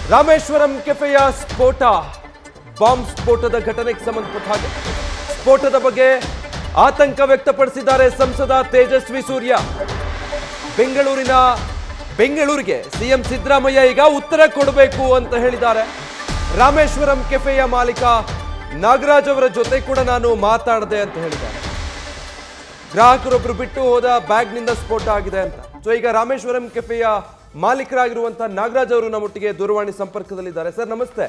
ರಾಮೇಶ್ವರಂ ಕೆಫೆಯ ಸ್ಫೋಟ ಬಾಂಬ್ ಸ್ಫೋಟದ ಘಟನೆಗೆ ಸಂಬಂಧಪಟ್ಟ ಹಾಗೆ ಸ್ಫೋಟದ ಬಗ್ಗೆ ಆತಂಕ ವ್ಯಕ್ತಪಡಿಸಿದ್ದಾರೆ ಸಂಸದ ತೇಜಸ್ವಿ ಸೂರ್ಯ ಬೆಂಗಳೂರಿನ ಬೆಂಗಳೂರಿಗೆ ಸಿಎಂ ಸಿದ್ದರಾಮಯ್ಯ ಈಗ ಉತ್ತರ ಕೊಡಬೇಕು ಅಂತ ಹೇಳಿದ್ದಾರೆ ರಾಮೇಶ್ವರಂ ಕೆಫೆಯ ಮಾಲೀಕ ನಾಗರಾಜ್ ಅವರ ಜೊತೆ ಕೂಡ ನಾನು ಮಾತಾಡಿದೆ ಅಂತ ಹೇಳಿದ್ದಾರೆ ಗ್ರಾಹಕರೊಬ್ರು ಬಿಟ್ಟು ಹೋದ ಬ್ಯಾಗ್ನಿಂದ ಸ್ಫೋಟ ಆಗಿದೆ ಅಂತ ಸೊ ಈಗ ರಾಮೇಶ್ವರಂ ಕೆಫೆಯ ಮಾಲೀಕರಾಗಿರುವಂತಹ ನಾಗರಾಜ್ ಅವರು ನಮ್ಮೊಟ್ಟಿಗೆ ದೂರವಾಣಿ ಸಂಪರ್ಕದಲ್ಲಿದ್ದಾರೆ ಸರ್ ನಮಸ್ತೆ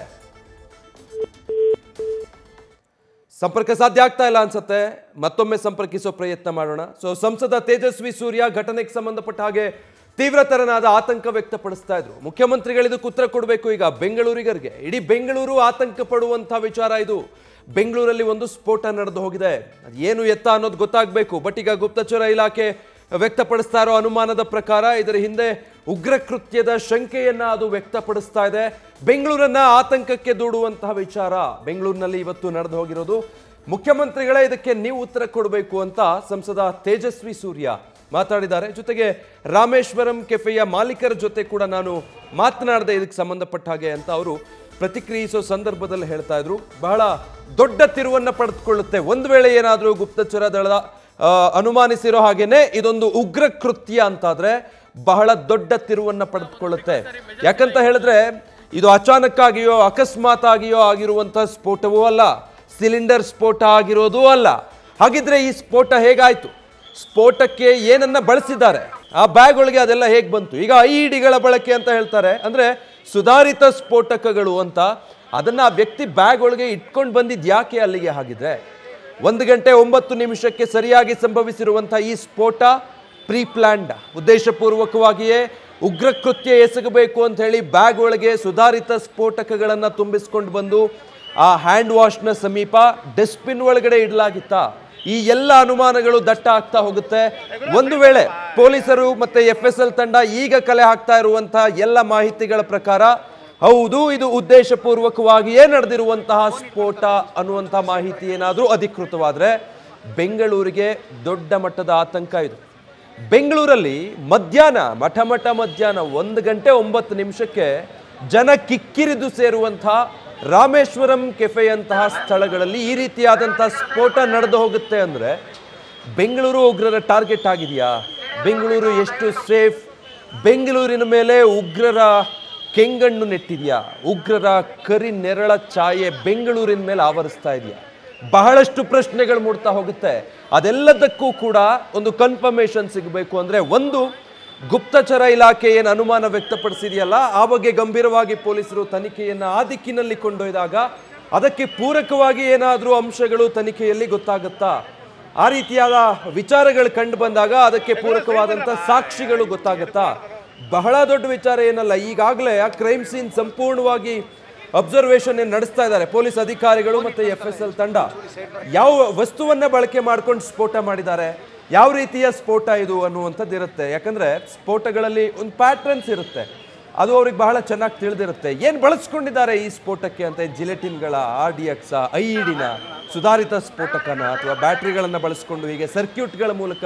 ಸಂಪರ್ಕ ಸಾಧ್ಯ ಆಗ್ತಾ ಇಲ್ಲ ಅನ್ಸುತ್ತೆ ಮತ್ತೊಮ್ಮೆ ಸಂಪರ್ಕಿಸೋ ಪ್ರಯತ್ನ ಮಾಡೋಣ ಸೊ ಸಂಸದ ತೇಜಸ್ವಿ ಸೂರ್ಯ ಘಟನೆಗೆ ಸಂಬಂಧಪಟ್ಟ ಹಾಗೆ ತೀವ್ರತರನಾದ ಆತಂಕ ವ್ಯಕ್ತಪಡಿಸ್ತಾ ಇದ್ರು ಮುಖ್ಯಮಂತ್ರಿಗಳಿದಕ್ಕೆ ಉತ್ತರ ಕೊಡಬೇಕು ಈಗ ಬೆಂಗಳೂರಿಗರಿಗೆ ಇಡೀ ಬೆಂಗಳೂರು ಆತಂಕ ಪಡುವಂತ ವಿಚಾರ ಇದು ಬೆಂಗಳೂರಲ್ಲಿ ಒಂದು ಸ್ಫೋಟ ನಡೆದು ಹೋಗಿದೆ ಅದು ಏನು ಎತ್ತ ಅನ್ನೋದು ಗೊತ್ತಾಗಬೇಕು ಬಟ್ ಈಗ ಗುಪ್ತಚರ ಇಲಾಖೆ ವ್ಯಕ್ತಪಡಿಸ್ತಾ ಇರೋ ಅನುಮಾನದ ಪ್ರಕಾರ ಇದರ ಹಿಂದೆ ಉಗ್ರ ಕೃತ್ಯದ ಶಂಕೆಯನ್ನ ಅದು ವ್ಯಕ್ತಪಡಿಸ್ತಾ ಇದೆ ಬೆಂಗಳೂರನ್ನ ಆತಂಕಕ್ಕೆ ದೂಡುವಂತಹ ವಿಚಾರ ಬೆಂಗಳೂರಿನಲ್ಲಿ ಇವತ್ತು ನಡೆದು ಹೋಗಿರೋದು ಮುಖ್ಯಮಂತ್ರಿಗಳೇ ಇದಕ್ಕೆ ನೀವು ಉತ್ತರ ಕೊಡಬೇಕು ಅಂತ ಸಂಸದ ತೇಜಸ್ವಿ ಸೂರ್ಯ ಮಾತಾಡಿದ್ದಾರೆ ಜೊತೆಗೆ ರಾಮೇಶ್ವರಂ ಕೆಫೆಯ ಮಾಲೀಕರ ಜೊತೆ ಕೂಡ ನಾನು ಮಾತನಾಡಿದೆ ಇದಕ್ಕೆ ಸಂಬಂಧಪಟ್ಟ ಹಾಗೆ ಅಂತ ಅವರು ಪ್ರತಿಕ್ರಿಯಿಸೋ ಸಂದರ್ಭದಲ್ಲಿ ಹೇಳ್ತಾ ಇದ್ರು ಬಹಳ ದೊಡ್ಡ ತಿರುವನ್ನ ಪಡೆದುಕೊಳ್ಳುತ್ತೆ ಒಂದು ವೇಳೆ ಏನಾದರೂ ಗುಪ್ತಚರ ದಳದ ಆ, ಅನುಮಾನಿಸಿರೋ ಹಾಗೇನೆ ಇದೊಂದು ಉಗ್ರ ಕೃತ್ಯ ಅಂತಾದ್ರೆ ಬಹಳ ದೊಡ್ಡ ತಿರುವನ್ನ ಪಡೆದುಕೊಳ್ಳುತ್ತೆ ಯಾಕಂತ ಹೇಳಿದ್ರೆ ಇದು ಅಚಾನಕ್ ಆಗಿಯೋ ಅಕಸ್ಮಾತ್ ಆಗಿಯೋ ಆಗಿರುವಂತಹ ಸ್ಫೋಟವೂ ಅಲ್ಲ ಸಿಲಿಂಡರ್ ಸ್ಫೋಟ ಆಗಿರೋದೂ ಅಲ್ಲ ಹಾಗಿದ್ರೆ ಈ ಸ್ಫೋಟ ಹೇಗಾಯ್ತು ಸ್ಫೋಟಕ್ಕೆ ಏನನ್ನ ಬಳಸಿದ್ದಾರೆ ಆ ಬ್ಯಾಗ್ ಒಳಗೆ ಅದೆಲ್ಲ ಹೇಗೆ ಬಂತು ಈಗ ಐ ಡಿಗಳ ಬಳಕೆ ಅಂತ ಹೇಳ್ತಾರೆ ಅಂದ್ರೆ ಸುಧಾರಿತ ಸ್ಫೋಟಕಗಳು ಅಂತ ಅದನ್ನ ಆ ವ್ಯಕ್ತಿ ಬ್ಯಾಗ್ ಒಳಗೆ ಇಟ್ಕೊಂಡು ಬಂದಿದ್ ಯಾಕೆ ಅಲ್ಲಿಗೆ ಹಾಗಿದ್ರೆ ಒಂದು ಗಂಟೆ ಒಂಬತ್ತು ನಿಮಿಷಕ್ಕೆ ಸರಿಯಾಗಿ ಸಂಭವಿಸಿರುವಂತಹ ಈ ಸ್ಫೋಟ ಪ್ರೀ ಪ್ಲಾನ್ಡ್ ಉದ್ದೇಶಪೂರ್ವಕವಾಗಿಯೇ ಉಗ್ರ ಕೃತ್ಯ ಎಸಗಬೇಕು ಅಂತ ಹೇಳಿ ಬ್ಯಾಗ್ ಒಳಗೆ ಸುಧಾರಿತ ಸ್ಫೋಟಕಗಳನ್ನು ತುಂಬಿಸ್ಕೊಂಡು ಬಂದು ಆ ಹ್ಯಾಂಡ್ ವಾಶ್ನ ಸಮೀಪ ಡಸ್ಟ್ಬಿನ್ ಒಳಗಡೆ ಇಡಲಾಗಿತ್ತಾ ಈ ಎಲ್ಲ ಅನುಮಾನಗಳು ದಟ್ಟ ಆಗ್ತಾ ಹೋಗುತ್ತೆ ಒಂದು ವೇಳೆ ಪೊಲೀಸರು ಮತ್ತೆ ಎಫ್ ಎಸ್ ಎಲ್ ತಂಡ ಈಗ ಕಲೆ ಹಾಕ್ತಾ ಇರುವಂತಹ ಎಲ್ಲ ಮಾಹಿತಿಗಳ ಪ್ರಕಾರ ಹೌದು ಇದು ಉದ್ದೇಶಪೂರ್ವಕವಾಗಿಯೇ ನಡೆದಿರುವಂತಹ ಸ್ಫೋಟ ಅನ್ನುವಂತಹ ಮಾಹಿತಿ ಏನಾದರೂ ಅಧಿಕೃತವಾದ್ರೆ ಬೆಂಗಳೂರಿಗೆ ದೊಡ್ಡ ಮಟ್ಟದ ಆತಂಕ ಇದು ಬೆಂಗಳೂರಲ್ಲಿ ಮಧ್ಯಾಹ್ನ ಮಠ ಮಠ ಮಧ್ಯಾಹ್ನ ಒಂದು ಗಂಟೆ ಒಂಬತ್ತು ನಿಮಿಷಕ್ಕೆ ಜನ ಕಿಕ್ಕಿರಿದು ಸೇರುವಂತಹ ರಾಮೇಶ್ವರಂ ಕೆಫೆಯಂತಹ ಸ್ಥಳಗಳಲ್ಲಿ ಈ ರೀತಿಯಾದಂತಹ ಸ್ಫೋಟ ನಡೆದು ಹೋಗುತ್ತೆ ಅಂದ್ರೆ ಬೆಂಗಳೂರು ಉಗ್ರರ ಟಾರ್ಗೆಟ್ ಆಗಿದೆಯಾ ಬೆಂಗಳೂರು ಎಷ್ಟು ಸೇಫ್ ಬೆಂಗಳೂರಿನ ಮೇಲೆ ಉಗ್ರರ ಕೆಂಗಣ್ಣು ನೆಟ್ಟಿದೆಯಾ ಉಗ್ರರ ಕರಿ ನೆರಳ ಛಾಯೆ ಬೆಂಗಳೂರಿನ ಮೇಲೆ ಆವರಿಸ್ತಾ ಇದೆಯಾ ಬಹಳಷ್ಟು ಪ್ರಶ್ನೆಗಳು ಮೂಡ್ತಾ ಹೋಗುತ್ತೆ ಅದೆಲ್ಲದಕ್ಕೂ ಕೂಡ ಒಂದು ಕನ್ಫರ್ಮೇಶನ್ ಸಿಗಬೇಕು ಅಂದ್ರೆ ಒಂದು ಗುಪ್ತಚರ ಇಲಾಖೆ ಏನು ಅನುಮಾನ ವ್ಯಕ್ತಪಡಿಸಿದೆಯಲ್ಲ ಆ ಬಗ್ಗೆ ಗಂಭೀರವಾಗಿ ಪೊಲೀಸರು ತನಿಖೆಯನ್ನ ಆ ದಿಕ್ಕಿನಲ್ಲಿ ಕೊಂಡೊಯ್ದಾಗ ಅದಕ್ಕೆ ಪೂರಕವಾಗಿ ಏನಾದರೂ ಅಂಶಗಳು ತನಿಖೆಯಲ್ಲಿ ಗೊತ್ತಾಗುತ್ತಾ ಆ ರೀತಿಯಾದ ವಿಚಾರಗಳು ಕಂಡು ಬಂದಾಗ ಅದಕ್ಕೆ ಪೂರಕವಾದಂಥ ಸಾಕ್ಷಿಗಳು ಗೊತ್ತಾಗುತ್ತಾ ಬಹಳ ದೊಡ್ಡ ವಿಚಾರ ಏನಲ್ಲ ಈಗಾಗಲೇ ಆ ಕ್ರೈಮ್ ಸೀನ್ ಸಂಪೂರ್ಣವಾಗಿ ಅಬ್ಸರ್ವೇಷನ್ ಏನು ನಡೆಸ್ತಾ ಇದ್ದಾರೆ ಪೊಲೀಸ್ ಅಧಿಕಾರಿಗಳು ಮತ್ತೆ ಎಫ್ ಎಸ್ ಎಲ್ ತಂಡ ಯಾವ ವಸ್ತುವನ್ನ ಬಳಕೆ ಮಾಡ್ಕೊಂಡು ಸ್ಫೋಟ ಮಾಡಿದ್ದಾರೆ ಯಾವ ರೀತಿಯ ಸ್ಫೋಟ ಇದು ಅನ್ನುವಂಥದ್ದು ಇರುತ್ತೆ ಯಾಕಂದ್ರೆ ಸ್ಫೋಟಗಳಲ್ಲಿ ಒಂದು ಪ್ಯಾಟ್ರನ್ಸ್ ಇರುತ್ತೆ ಅದು ಅವ್ರಿಗೆ ಬಹಳ ಚೆನ್ನಾಗಿ ತಿಳಿದಿರುತ್ತೆ ಏನು ಬಳಸ್ಕೊಂಡಿದ್ದಾರೆ ಈ ಸ್ಫೋಟಕ್ಕೆ ಅಂತ ಜಿಲೆಟಿನ್ಗಳ R D X I E ಡಿನ ಸುಧಾರಿತ ಸ್ಫೋಟಕನ ಅಥವಾ ಬ್ಯಾಟ್ರಿಗಳನ್ನು ಬಳಸ್ಕೊಂಡು ಹೀಗೆ ಸರ್ಕ್ಯೂಟ್ಗಳ ಮೂಲಕ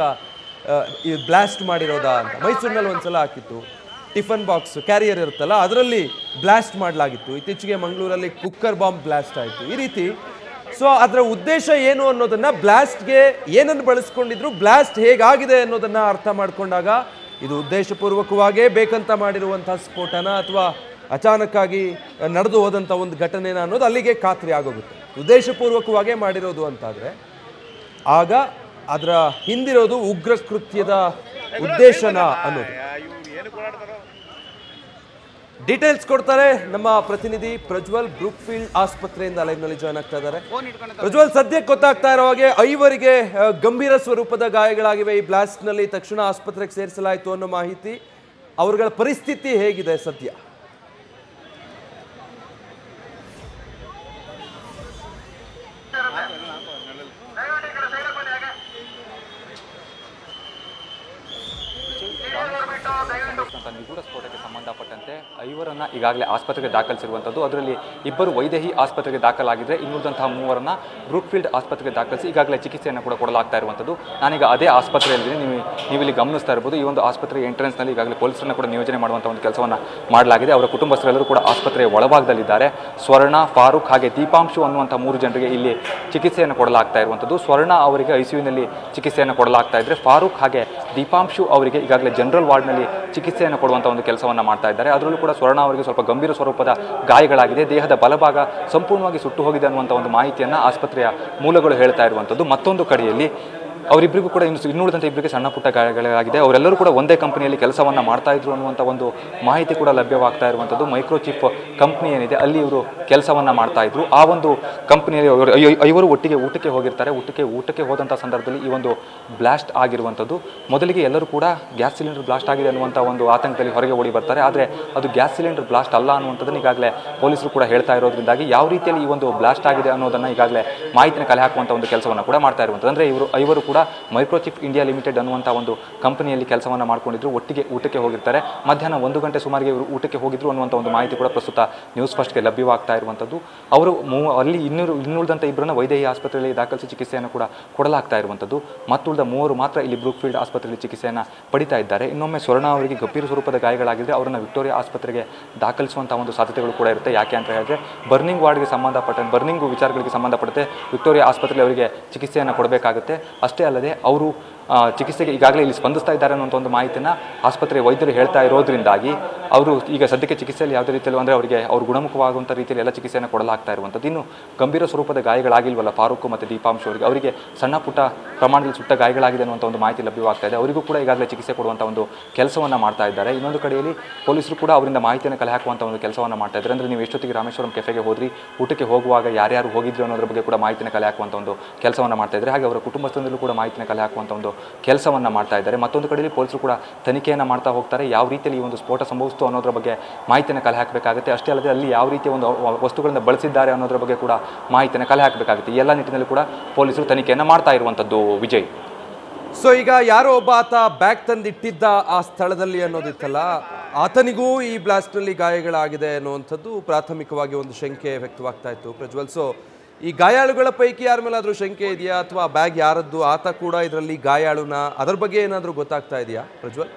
ಬ್ಲಾಸ್ಟ್ ಮಾಡಿರೋದಾ ಅಂತ ಮೈಸೂರಿನಲ್ಲಿ ಒಂದ್ಸಲ ಹಾಕಿತ್ತು ಟಿಫನ್ ಬಾಕ್ಸ್ ಕ್ಯಾರಿಯರ್ ಇರುತ್ತಲ್ಲ ಅದರಲ್ಲಿ ಬ್ಲಾಸ್ಟ್ ಮಾಡಲಾಗಿತ್ತು ಇತ್ತೀಚೆಗೆ ಮಂಗಳೂರಲ್ಲಿ ಕುಕ್ಕರ್ ಬಾಂಬ್ ಬ್ಲಾಸ್ಟ್ ಆಯಿತು ಈ ರೀತಿ ಸೊ ಅದರ ಉದ್ದೇಶ ಏನು ಅನ್ನೋದನ್ನ ಬ್ಲಾಸ್ಟ್ಗೆ ಏನನ್ನು ಬಳಸ್ಕೊಂಡಿದ್ರು ಬ್ಲಾಸ್ಟ್ ಹೇಗಾಗಿದೆ ಅನ್ನೋದನ್ನ ಅರ್ಥ ಮಾಡ್ಕೊಂಡಾಗ ಇದು ಉದ್ದೇಶಪೂರ್ವಕವಾಗೇ ಬೇಕಂತ ಮಾಡಿರುವಂತಹ ಸ್ಫೋಟನ ಅಥವಾ ಅಚಾನಕ್ಕಾಗಿ ನಡೆದು ಹೋದಂಥ ಒಂದು ಘಟನೆನ ಅನ್ನೋದು ಅಲ್ಲಿಗೆ ಖಾತ್ರಿ ಆಗೋಗುತ್ತೆ ಉದ್ದೇಶಪೂರ್ವಕವಾಗೇ ಮಾಡಿರೋದು ಅಂತಾದರೆ ಆಗ ಅದರ ಹಿಂದಿರೋದು ಉಗ್ರ ಕೃತ್ಯದ ಉದ್ದೇಶನ ಅನ್ನೋದು ಡೀಟೇಲ್ಸ್ ಕೊಡ್ತಾರೆ ನಮ್ಮ ಪ್ರತಿನಿಧಿ ಪ್ರಜ್ವಲ್ ಬ್ರೂಕ್ಫೀಲ್ಡ್ ಆಸ್ಪತ್ರೆಯಿಂದ ಲೈವ್ನಲ್ಲಿ ಜಾಯ್ನ್ ಆಗ್ತಾ ಇದ್ದಾರೆ ಪ್ರಜ್ವಲ್ ಸದ್ಯಕ್ಕೆ ಗೊತ್ತಾಗ್ತಾ ಇರೋ ಹಾಗೆ ಐವರಿಗೆ ಆ, ಗಂಭೀರ ಸ್ವರೂಪದ ಗಾಯಗಳಾಗಿವೆ ಈ ಬ್ಲಾಸ್ಟ್ ನಲ್ಲಿ ತಕ್ಷಣ ಆಸ್ಪತ್ರೆಗೆ ಸೇರಿಸಲಾಯಿತು ಅನ್ನೋ ಮಾಹಿತಿ ಅವರುಗಳ ಪರಿಸ್ಥಿತಿ ಹೇಗಿದೆ ಸದ್ಯ ನಡೆದಂಥ ನಿಗೂಢ ಸ್ಫೋಟಕ್ಕೆ ಸಂಬಂಧಪಟ್ಟಂತೆ ಐವರನ್ನು ಈಗಾಗಲೇ ಆಸ್ಪತ್ರೆಗೆ ದಾಖಲಿಸಿರುವಂಥದ್ದು ಅದರಲ್ಲಿ ಇಬ್ಬರು ವೈದೇಹಿ ಆಸ್ಪತ್ರೆಗೆ ದಾಖಲಾಗಿದ್ದರೆ ಇನ್ನುಳಿದಂತಹ ಮೂವರನ್ನು ಬ್ರೂಕ್ಫೀಲ್ಡ್ ಆಸ್ಪತ್ರೆಗೆ ದಾಖಲಿಸಿ ಈಗಾಗಲೇ ಚಿಕಿತ್ಸೆಯನ್ನು ಕೂಡ ಕೊಡಲಾಗ್ತಾ ಇರುವಂಥದ್ದು ನಾನೀಗ ಅದೇ ಆಸ್ಪತ್ರೆಯಲ್ಲಿ ನೀವು ನೀವು ಇಲ್ಲಿ ಗಮನಿಸ್ತಾ ಇರ್ಬೋದು ಈ ಒಂದು ಆಸ್ಪತ್ರೆಯ ಎಂಟ್ರೆನ್ಸ್ನಲ್ಲಿ ಈಗಾಗಲೇ ಪೊಲೀಸರನ್ನು ಕೂಡ ನಿಯೋಜನೆ ಮಾಡುವಂಥ ಒಂದು ಕೆಲಸವನ್ನು ಮಾಡಲಾಗಿದೆ ಅವರ ಕುಟುಂಬಸ್ಥರೆಲ್ಲರೂ ಕೂಡ ಆಸ್ಪತ್ರೆಯ ಒಳಭಾಗದಲ್ಲಿದ್ದಾರೆ ಸ್ವರ್ಣ ಫಾರೂಕ್ ಹಾಗೆ ದೀಪಾಂಶು ಅನ್ನುವಂಥ ಮೂರು ಜನರಿಗೆ ಇಲ್ಲಿ ಚಿಕಿತ್ಸೆಯನ್ನು ಕೊಡಲಾಗ್ತಾ ಇರುವಂಥದ್ದು ಸ್ವರ್ಣ ಅವರಿಗೆ ಐಸಿಯುನಲ್ಲಿ ಚಿಕಿತ್ಸೆಯನ್ನು ಕೊಡಲಾಗ್ತಾ ಇದ್ದರೆ ಫಾರೂಕ್ ಹಾಗೆ ದೀಪಾಂಶು ಅವರಿಗೆ ಈಗಾಗಲೇ ಜನರಲ್ ವಾರ್ಡ್ನಲ್ಲಿ ಚಿಕಿತ್ಸೆಯನ್ನು ಕೊಡುವಂಥ ಒಂದು ಕೆಲಸವನ್ನು ಮಾಡ್ತಾ ಇದ್ದಾರೆ ಅದರಲ್ಲೂ ಕೂಡ ಸ್ವರ್ಣ ಅವರಿಗೆ ಸ್ವಲ್ಪ ಗಂಭೀರ ಸ್ವರೂಪದ ಗಾಯಗಳಾಗಿದೆ ದೇಹದ ಬಲಭಾಗ ಸಂಪೂರ್ಣವಾಗಿ ಸುಟ್ಟು ಹೋಗಿದೆ ಅನ್ನುವಂಥ ಒಂದು ಮಾಹಿತಿಯನ್ನು ಆಸ್ಪತ್ರೆಯ ಮೂಲಗಳು ಹೇಳ್ತಾ ಇರುವಂಥದ್ದು ಮತ್ತೊಂದು ಕಡೆಯಲ್ಲಿ ಅವರಿಬ್ಬರಿಗೂ ಕೂಡ ಇನ್ನು ಇನ್ನುಳಿದಂತೆ ಇಬ್ಬರಿಗೆ ಸಣ್ಣ ಪುಟ್ಟ ಗಾಯಗಳಾಗಿದೆ ಅವರೆಲ್ಲರೂ ಕೂಡ ಒಂದೇ ಕಂಪನಿಯಲ್ಲಿ ಕೆಲಸವನ್ನು ಮಾಡ್ತಾ ಇದ್ರು ಅನ್ನುವಂಥ ಒಂದು ಮಾಹಿತಿ ಕೂಡ ಲಭ್ಯವಾಗ್ತಾ ಇರುವಂಥದ್ದು ಮೈಕ್ರೋಚಿಪ್ ಕಂಪ್ನಿ ಏನಿದೆ ಅಲ್ಲಿ ಇವರು ಕೆಲಸವನ್ನು ಮಾಡ್ತಾ ಇದ್ರು ಆ ಒಂದು ಕಂಪನಿಯಲ್ಲಿ ಅವರು ಐ- ಐವರು ಒಟ್ಟಿಗೆ ಊಟಕ್ಕೆ ಹೋಗಿರ್ತಾರೆ ಊಟಕ್ಕೆ ಊಟಕ್ಕೆ ಹೋದಂಥ ಸಂದರ್ಭದಲ್ಲಿ ಈ ಒಂದು ಬ್ಲಾಸ್ಟ್ ಆಗಿರುವಂಥದ್ದು ಮೊದಲಿಗೆ ಎಲ್ಲರೂ ಕೂಡ ಗ್ಯಾಸ್ ಸಿಲಿಂಡರ್ ಬ್ಲಾಸ್ಟ್ ಆಗಿದೆ ಅನ್ನುವಂಥ ಒಂದು ಆತಂಕದಲ್ಲಿ ಹೊರಗೆ ಓಡಿ ಬರ್ತಾರೆ ಆದರೆ ಅದು ಗ್ಯಾಸ್ ಸಿಲಿಂಡರ್ ಬ್ಲಾಸ್ಟ್ ಅಲ್ಲ ಅನ್ನುವಂಥದ್ದನ್ನು ಈಗಾಗಲೇ ಪೊಲೀಸರು ಕೂಡ ಹೇಳ್ತಾ ಇರೋದ್ರಿಂದಾಗಿ ಯಾವ ರೀತಿಯಲ್ಲಿ ಈ ಒಂದು ಬ್ಲಾಸ್ಟ್ ಆಗಿದೆ ಅನ್ನೋದನ್ನು ಈಗಾಗಲೇ ಮಾಹಿತಿನ ಕಲೆ ಹಾಕುವಂಥ ಒಂದು ಕೆಲಸವನ್ನು ಕೂಡ ಮಾಡ್ತಾ ಇರುವಂಥದ್ದು ಅಂದರೆ ಇವರು ಐವರು ಕೂಡ ಮೈಕ್ರೋಚಿಪ್ ಇಂಡಿಯಾ ಲಿಮಿಟೆಡ್ ಅನ್ನುವಂಥ ಒಂದು ಕಂಪನಿಯಲ್ಲಿ ಕೆಲಸವನ್ನು ಮಾಡ್ಕೊಂಡಿದ್ರು ಒಟ್ಟಿಗೆ ಊಟಕ್ಕೆ ಹೋಗಿರ್ತಾರೆ ಮಧ್ಯಾಹ್ನ ಒಂದು ಗಂಟೆ ಸುಮಾರಿಗೆ ಇವರು ಊಟಕ್ಕೆ ಹೋಗಿದ್ರು ಅನ್ನುವಂಥ ಒಂದು ಮಾಹಿತಿ ಕೂಡ ಪ್ರಸ್ತುತ ನ್ಯೂಸ್ ಫಸ್ಟ್ಗೆ ಲಭ್ಯವಾಗ್ತಾ ಇರುವಂಥದ್ದು ಅವರು ಮೂ ಅಲ್ಲಿ ಇನ್ನೂರು ಇನ್ನುಳಿದಂಥ ಇಬ್ಬರನ್ನ ವೈದೇಹಿ ಆಸ್ಪತ್ರೆಯಲ್ಲಿ ದಾಖಲಿಸಿ ಚಿಕಿತ್ಸೆಯನ್ನು ಕೂಡ ಕೊಡಲಾಗ್ತಾ ಇರುವಂಥದ್ದು ಮತ್ತುಳಿದ ಮೂವರು ಮಾತ್ರ ಇಲ್ಲಿ ಬ್ರೂಕ್ಫೀಲ್ಡ್ ಆಸ್ಪತ್ರೆಯಲ್ಲಿ ಚಿಕಿತ್ಸೆಯನ್ನು ಪಡಿತಾ ಇದ್ದಾರೆ ಇನ್ನೊಮ್ಮೆ ಸ್ವರ್ಣ ಅವರಿಗೆ ಗಂಭೀರ ಸ್ವರೂಪದ ಗಾಯಗಳಾಗಿದ್ದರೆ ಅವರನ್ನು ವಿಕ್ಟೋರಿಯಾ ಆಸ್ಪತ್ರೆಗೆ ದಾಖಲಿಸುವಂಥ ಒಂದು ಸಾಧ್ಯತೆಗಳು ಕೂಡ ಇರುತ್ತೆ ಯಾಕೆ ಅಂತ ಹೇಳಿದ್ರೆ ಬರ್ನಿಂಗ್ ವಾರ್ಡ್ಗೆ ಸಂಬಂಧಪಟ್ಟಂತೆ ಬರ್ನಿಂಗ್ ವಿಚಾರಗಳಿಗೆ ಸಂಬಂಧಪಟ್ಟಂತೆ ವಿಕ್ಟೋರಿಯಾ ಆಸ್ಪತ್ರೆಯಲ್ಲಿ ಅವರಿಗೆ ಚಿಕಿತ್ಸೆಯನ್ನು ಕೊಡಬೇಕಾಗುತ್ತೆ ಅಷ್ಟೇ ಅಲ್ಲದೆ ಅವರು ಆ, ಚಿಕಿತ್ಸೆಗೆ ಈಗಾಗಲೇ ಇಲ್ಲಿ ಸ್ಪಂದಿಸ್ತಾ ಇದ್ದಾರೆ ಅನ್ನುವಂಥ ಒಂದು ಮಾಹಿತಿನ ಆಸ್ಪತ್ರೆಯ ವೈದ್ಯರು ಹೇಳ್ತಾ ಇರೋದ್ರಿಂದಾಗಿ ಅವರು ಈಗ ಸದ್ಯಕ್ಕೆ ಚಿಕಿತ್ಸೆಯಲ್ಲಿ ಯಾವುದೇ ರೀತಿಯಲ್ಲಿ ಅಂದರೆ ಅವರಿಗೆ ಅವ್ರು ಗುಣಮುಖವಾಗುವಂಥ ರೀತಿಯಲ್ಲಿ ಎಲ್ಲ ಚಿಕಿತ್ಸೆಯನ್ನು ಕೊಡಲಾಗ್ತಾ ಇರುವಂಥದ್ದು ಇನ್ನು ಗಂಭೀರ ಸ್ವರೂಪದ ಗಾಯಗಳಾಗಿಲ್ವಲ್ಲ ಫಾರೂಕ್ ಮತ್ತು ದೀಪಾಂಶ್ ಅವರಿಗೆ ಅವರಿಗೆ ಸಣ್ಣ ಪುಟ್ಟ ಪ್ರಮಾಣದಲ್ಲಿ ಸುಟ್ಟ ಗಾಯಗಳಾಗಿದೆ ಅನ್ನುವಂಥ ಒಂದು ಮಾಹಿತಿ ಲಭ್ಯವಾಗ್ತಾ ಇದೆ ಅವರಿಗೂ ಕೂಡ ಈಗಾಗಲೇ ಚಿಕಿತ್ಸೆ ಕೊಡುವಂಥ ಒಂದು ಕೆಲಸವನ್ನು ಮಾಡ್ತಾ ಇದ್ದಾರೆ ಇನ್ನೊಂದು ಕಡೆಯಲ್ಲಿ ಪೊಲೀಸರು ಕೂಡ ಅವರಿಂದ ಮಾಹಿತಿಯನ್ನು ಕಲೆ ಹಾಕುವಂಥ ಒಂದು ಕೆಲಸವನ್ನು ಮಾಡ್ತಾ ಇದ್ದಾರೆ ಅಂದರೆ ನೀವು ಎಷ್ಟೊತ್ತಿಗೆ ರಾಮೇಶ್ವರಂ ಕೆಫೆಗೆ ಹೋದ್ರಿ ಊಟಕ್ಕೆ ಹೋಗುವಾಗ ಯಾರ್ಯಾರು ಹೋಗಿದ್ರು ಅನ್ನೋದ್ರ ಬಗ್ಗೆ ಕೂಡ ಮಾಹಿತಿನ ಕಲೆ ಹಾಕುವಂಥ ಒಂದು ಕೆಲಸವನ್ನು ಮಾಡ್ತಾ ಇದ್ದಾರೆ ಹಾಗೆ ಅವರ ಕುಟುಂಬಸ್ಥರಿಂದಲೂ ಕೂಡ ಮಾಹಿತಿನ ಕಲೆ ಹಾಕುವಂಥ ಒಂದು ಕೆಲಸವನ್ನು ಮಾಡ್ತಾ ಇದ್ದಾರೆ ಮತ್ತೊಂದು ಕಡೆಯಲ್ಲಿ ಪೊಲೀಸರು ಕೂಡ ತನಿಖೆಯನ್ನು ಮಾಡ್ತಾ ಹೋಗ್ತಾರೆ ಯಾವ ರೀತಿಯಲ್ಲಿ ಈ ಒಂದು ಸ್ಫೋಟ ಸಂಭವಿಸ್ತು ಅನ್ನೋದ್ರ ಬಗ್ಗೆ ಮಾಹಿತಿಯನ್ನು ಕಲೆ ಹಾಕಬೇಕಾಗುತ್ತೆ ಅಷ್ಟೇ ಅಲ್ಲದೆ ಅಲ್ಲಿ ಯಾವ ರೀತಿಯ ಒಂದು ವಸ್ತುಗಳನ್ನು ಬಳಸಿದ್ದಾರೆ ಅನ್ನೋದ್ರ ಬಗ್ಗೆ ಕೂಡ ಮಾಹಿತಿಯನ್ನು ಕಲೆ ಹಾಕಬೇಕಾಗುತ್ತೆ ಈ ಎಲ್ಲ ನಿಟ್ಟಿನಲ್ಲಿ ಕೂಡ ಪೊಲೀಸರು ತನಿಖೆಯನ್ನು ಮಾಡ್ತಾ ಇರುವಂಥದ್ದು ವಿಜಯ್ ಸೊ ಈಗ ಯಾರೋ ಒಬ್ಬ ಆತ ಬ್ಯಾಗ್ ತಂದಿಟ್ಟಿದ್ದ ಆ ಸ್ಥಳದಲ್ಲಿ ಅನ್ನೋದಿತ್ತಲ್ಲ ಆತನಿಗೂ ಈ ಬ್ಲಾಸ್ಟ್ನಲ್ಲಿ ಗಾಯಗಳಾಗಿದೆ ಅನ್ನುವಂಥದ್ದು ಪ್ರಾಥಮಿಕವಾಗಿ ಒಂದು ಶಂಕೆ ವ್ಯಕ್ತವಾಗ್ತಾ ಇತ್ತು ಪ್ರಜ್ವಲ್ ಸೊ ಈ ಗಾಯಾಳುಗಳ ಪೈಕಿ ಯಾರ ಮೇಲಾದ್ರೂ ಶಂಕೆ ಇದೆಯಾ ಅಥವಾ ಬ್ಯಾಗ್ ಯಾರದ್ದು ಆತ ಕೂಡ ಇದರಲ್ಲಿ ಗಾಯಾಳುನ ಅದರ ಬಗ್ಗೆ ಏನಾದರೂ ಗೊತ್ತಾಗ್ತಾ ಇದೆಯಾ ಪ್ರಜ್ವಲ್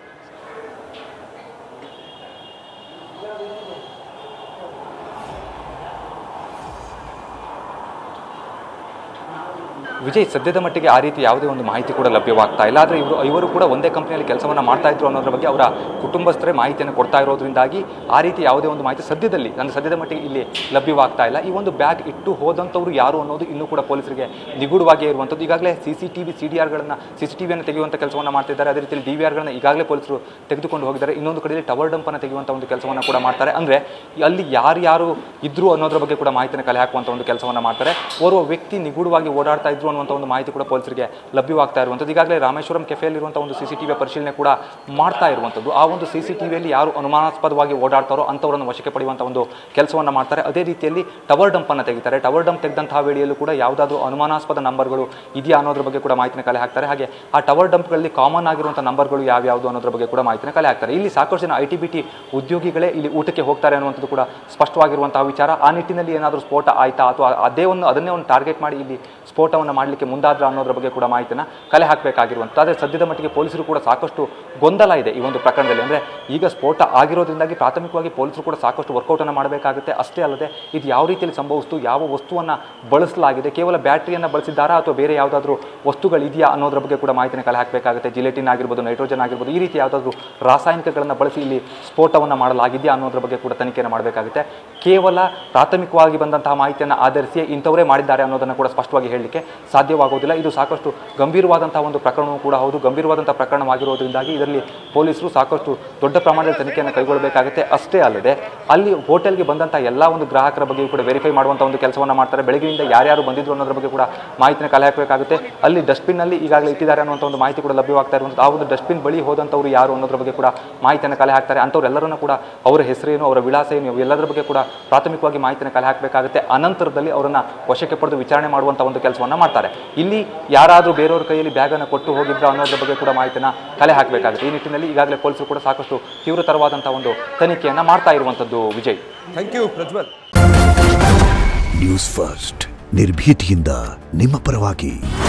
ವಿಜಯ್ ಸದ್ಯದ ಮಟ್ಟಿಗೆ ಆ ರೀತಿ ಯಾವುದೇ ಒಂದು ಮಾಹಿತಿ ಕೂಡ ಲಭ್ಯವಾಗ್ತಾ ಇಲ್ಲ ಆದರೆ ಇವರು ಇವರು ಕೂಡ ಒಂದೇ ಕಂಪನಿಯಲ್ಲಿ ಕೆಲಸವನ್ನು ಮಾಡ್ತಾ ಇದ್ರು ಅನ್ನೋದ್ರ ಬಗ್ಗೆ ಅವರ ಕುಟುಂಬಸ್ಥರೇ ಮಾಹಿತಿಯನ್ನು ಕೊಡ್ತಾ ಇರೋದ್ರಿಂದಾಗಿ ಆ ರೀತಿ ಯಾವುದೇ ಒಂದು ಮಾಹಿತಿ ಸದ್ಯದಲ್ಲಿ ನನ್ನ ಸದ್ಯದ ಮಟ್ಟಿಗೆ ಇಲ್ಲಿ ಲಭ್ಯವಾಗ್ತಾ ಇಲ್ಲ ಈ ಒಂದು ಬ್ಯಾಗ್ ಇಟ್ಟು ಹೋದಂಥವ್ರು ಯಾರು ಅನ್ನೋದು ಇನ್ನೂ ಕೂಡ ಪೊಲೀಸರಿಗೆ ನಿಗೂಢವಾಗಿ ಇರುವಂಥದ್ದು ಈಗಾಗಲೇ C C T V C D ಆರ್ಗಳನ್ನು ಸಿ ಸಿ ಟಿ ವಿಯನ್ನು ತೆಗೆಯುವಂಥ ಕೆಲಸವನ್ನು ಮಾಡ್ತಿದ್ದಾರೆ ಅದೇ ರೀತಿಯಲ್ಲಿ ಡಿ ವಿ ಆರ್ಗಳನ್ನು ಈಗಾಗಲೇ ಪೊಲೀಸರು ತೆಗೆದುಕೊಂಡು ಹೋಗಿದ್ದಾರೆ ಇನ್ನೊಂದು ಕಡೆಯಲ್ಲಿ ಟವರ್ ಡಂಪನ್ನು ತೆಗೆಯುವಂಥ ಒಂದು ಕೆಲಸವನ್ನು ಕೂಡ ಮಾಡ್ತಾರೆ ಅಂದರೆ ಅಲ್ಲಿ ಯಾರು ಯಾರು ಇದ್ರು ಅನ್ನೋದ್ರ ಬಗ್ಗೆ ಕೂಡ ಮಾಹಿತಿನ ಕಲೆ ಹಾಕುವಂಥ ಒಂದು ಕೆಲಸವನ್ನು ಮಾಡ್ತಾರೆ ಓರ್ವ ವ್ಯಕ್ತಿ ನಿಗೂಢವಾಗಿ ಓಡಾಡ್ತಾ ಇದ್ರು ಅನ್ನುವಂಥ ಒಂದು ಮಾಹಿತಿ ಕೂಡ ಪೊಲೀಸರಿಗೆ ಲಭ್ಯವಾಗ್ತಾ ಇರುವಂಥದ್ದು ಈಗಾಗಲೇ ರಾಮೇಶ್ವರಂ ಕೆಫೆಯಲ್ಲಿರುವಂಥ ಒಂದು ಸಿ ಸಿ ಟಿ ವಿಯ ಪರಿಶೀಲನೆ ಕೂಡ ಮಾಡ್ತಾ ಇರುವಂಥದ್ದು ಆ ಒಂದು ಸಿ ಸಿ ಟಿ ವಿಯಲ್ಲಿ ಯಾರು ಅನುಮಾನಾಸ್ಪದವಾಗಿ ಓಡಾಡ್ತಾರೋ ಅಂಥವರನ್ನು ವಶಕ್ಕೆ ಪಡೆಯುವಂಥ ಒಂದು ಕೆಲಸವನ್ನು ಮಾಡ್ತಾರೆ ಅದೇ ರೀತಿಯಲ್ಲಿ ಟವರ್ ಡಂಪನ್ನು ತೆಗಿತಾರೆ ಟವರ್ ಡಂಪ್ ತೆಗೆದಂತಹ ವೇಳೆಯಲ್ಲೂ ಕೂಡ ಯಾವುದಾದ್ರೂ ಅನುಮಾನಾಸ್ಪದ ನಂಬರ್ಗಳು ಇದೆಯಾ ಅನ್ನೋದ್ರ ಬಗ್ಗೆ ಕೂಡ ಮಾಹಿತಿನ ಕಲೆ ಹಾಕ್ತಾರೆ ಹಾಗೆ ಆ ಟವರ್ ಡಂಪ್ಗಳಲ್ಲಿ ಕಾಮನ್ ಆಗಿರುವಂಥ ನಂಬರ್ಗಳು ಯಾವ್ಯಾವುದು ಅನ್ನೋದ್ರ ಬಗ್ಗೆ ಕೂಡ ಮಾಹಿತಿನ ಕಲೆ ಹಾಕ್ತಾರೆ ಇಲ್ಲಿ ಸಾಕಷ್ಟು ಜನ ಐ ಟಿ ಬಿ ಟಿ ಉದ್ಯೋಗಿಗಳೇ ಇಲ್ಲಿ ಊಟಕ್ಕೆ ಹೋಗ್ತಾರೆ ಅನ್ನುವಂಥದ್ದು ಕೂಡ ಸ್ಪಷ್ಟವಾಗಿರುವಂತಹ ವಿಚಾರ ಆ ನಿಟ್ಟಿನಲ್ಲಿ ಏನಾದರೂ ಸ್ಫೋಟ ಆಯ್ತಾ ಅಥವಾ ಅದೇ ಒಂದು ಅದನ್ನೇ ಒಂದು ಟಾರ್ಗೆಟ್ ಮಾಡಿ ಇಲ್ಲಿ ಸ್ಫೋಟವನ್ನು ಮಾಡಲಿಕ್ಕೆ ಮುಂದಾದ್ರ ಅನ್ನೋದ್ರ ಬಗ್ಗೆ ಕೂಡ ಮಾಹಿತಿನ ಕಲೆ ಹಾಕಬೇಕಾಗಿರುವಂಥದ್ದು ಆದರೆ ಸದ್ಯದ ಮಟ್ಟಿಗೆ ಪೊಲೀಸರು ಕೂಡ ಸಾಕಷ್ಟು ಗೊಂದಲ ಇದೆ ಈ ಒಂದು ಪ್ರಕರಣದಲ್ಲಿ ಅಂದರೆ ಈಗ ಸ್ಫೋಟ ಆಗಿರೋದ್ರಿಂದಾಗಿ ಪ್ರಾಥಮಿಕವಾಗಿ ಪೊಲೀಸರು ಕೂಡ ಸಾಕಷ್ಟು ವರ್ಕೌಟನ್ನು ಮಾಡಬೇಕಾಗುತ್ತೆ ಅಷ್ಟೇ ಅಲ್ಲದೆ ಇದು ಯಾವ ರೀತಿಯಲ್ಲಿ ಸಂಭವಿಸ್ತು ಯಾವ ವಸ್ತುವನ್ನು ಬಳಸಲಾಗಿದೆ ಕೇವಲ ಬ್ಯಾಟ್ರಿಯನ್ನು ಬಳಸಿದ್ದಾರಾ ಅಥವಾ ಬೇರೆ ಯಾವುದಾದ್ರೂ ವಸ್ತುಗಳಿದೆಯಾ ಅನ್ನೋದ್ರ ಬಗ್ಗೆ ಕೂಡ ಮಾಹಿತಿನ ಕಲೆ ಹಾಕಬೇಕಾಗುತ್ತೆ ಜಿಲೆಟಿನ್ ಆಗಿರ್ಬೋದು ನೈಟ್ರೋಜನ್ ಆಗಿರ್ಬೋದು ಈ ರೀತಿ ಯಾವುದಾದ್ರೂ ರಾಸಾಯನಿಕಗಳನ್ನು ಬಳಸಿ ಇಲ್ಲಿ ಸ್ಫೋಟವನ್ನು ಮಾಡಲಾಗಿದೆಯಾ ಅನ್ನೋದ್ರ ಬಗ್ಗೆ ಕೂಡ ತನಿಖೆಯನ್ನು ಮಾಡಬೇಕಾಗುತ್ತೆ ಕೇವಲ ಪ್ರಾಥಮಿಕವಾಗಿ ಬಂದಂತಹ ಮಾಹಿತಿಯನ್ನು ಆಧರಿಸಿ ಇಂಥವರೇ ಮಾಡಿದ್ದಾರೆ ಅನ್ನೋದನ್ನು ಕೂಡ ಸ್ಪಷ್ಟವಾಗಿ ಹೇಳಲಿಕ್ಕೆ ಸಾಧ್ಯವಾಗುವುದಿಲ್ಲ ಇದು ಸಾಕಷ್ಟು ಗಂಭೀರವಾದಂತಹ ಒಂದು ಪ್ರಕರಣವೂ ಕೂಡ ಹೌದು ಗಂಭೀರವಾದಂತಹ ಪ್ರಕರಣವಾಗಿರೋದ್ರಿಂದಾಗಿ ಇದರಲ್ಲಿ ಪೊಲೀಸರು ಸಾಕಷ್ಟು ದೊಡ್ಡ ಪ್ರಮಾಣದಲ್ಲಿ ತನಿಖೆಯನ್ನು ಕೈಗೊಳ್ಳಬೇಕಾಗುತ್ತೆ ಅಷ್ಟೇ ಅಲ್ಲದೆ ಅಲ್ಲಿ ಹೋಟೆಲ್ಗೆ ಬಂದಂತಹ ಎಲ್ಲ ಒಂದು ಗ್ರಾಹಕರ ಬಗ್ಗೆಯೂ ಕೂಡ ವೆರಿಫೈ ಮಾಡುವಂಥ ಒಂದು ಕೆಲಸವನ್ನು ಮಾಡ್ತಾರೆ ಬೆಳಗ್ಗೆಯಿಂದ ಯಾರ್ಯಾರು ಬಂದಿದ್ರು ಅನ್ನೋದ್ರ ಬಗ್ಗೆ ಕೂಡ ಮಾಹಿತಿನ ಕಲೆ ಹಾಕಬೇಕಾಗುತ್ತೆ ಅಲ್ಲಿ ಡಸ್ಟ್ಬಿನ್ನಲ್ಲಿ ಈಗಾಗಲೇ ಇಟ್ಟಿದ್ದಾರೆ ಅನ್ನುವಂಥ ಒಂದು ಮಾಹಿತಿ ಕೂಡ ಲಭ್ಯವಾಗ್ತಾ ಇರುವಂಥದ್ದು ಆ ಒಂದು ಡಸ್ಟ್ಬಿನ್ ಬಳಿ ಹೋದಂಥವ್ರು ಯಾರು ಅನ್ನೋದ್ರ ಬಗ್ಗೆ ಕೂಡ ಮಾಹಿತಿಯನ್ನು ಕಲೆ ಹಾಕ್ತಾರೆ ಅಂಥವ್ರೆಲ್ಲರನ್ನು ಕೂಡ ಅವರ ಹೆಸರೇನು ಅವರ ವಿಳಾಸ ಏನು ಎಲ್ಲದರ ಬಗ್ಗೆ ಕೂಡ ಪ್ರಾಥಮಿಕವಾಗಿ ಮಾಹಿತಿನ ಕಲೆ ಹಾಕಬೇಕಾಗುತ್ತೆ ಅನಂತರದಲ್ಲಿ ಅವರನ್ನು ವಶಕ್ಕೆ ಪಡೆದು ವಿಚಾರಣೆ ಮಾಡುವಂಥ ಒಂದು ಕೆಲಸವನ್ನು ಮಾಡ್ತಾರೆ ಮಾಡ್ತಾರೆ ಇಲ್ಲಿ ಯಾರಾದರೂ ಬೇರೆಯವ್ರ ಕೈಯಲ್ಲಿ ಬ್ಯಾಗನ್ನು ಕೊಟ್ಟು ಹೋಗಿದ್ರ ಅನ್ನೋದ್ರ ಬಗ್ಗೆ ಕೂಡ ಮಾಹಿತಿನ ಕಲೆ ಹಾಕಬೇಕಾಗುತ್ತೆ ಈ ನಿಟ್ಟಿನಲ್ಲಿ ಈಗಾಗಲೇ ಪೊಲೀಸರು ಕೂಡ ಸಾಕಷ್ಟು ತೀವ್ರತರವಾದಂತಹ ಒಂದು ತನಿಖೆಯನ್ನ ಮಾಡ್ತಾ ಇರುವಂತದ್ದು Vijay thank you Prajwal news first ನಿರ್ಭೀತಿಯಿಂದ ನಿಮ್ಮ ಪರವಾಗಿ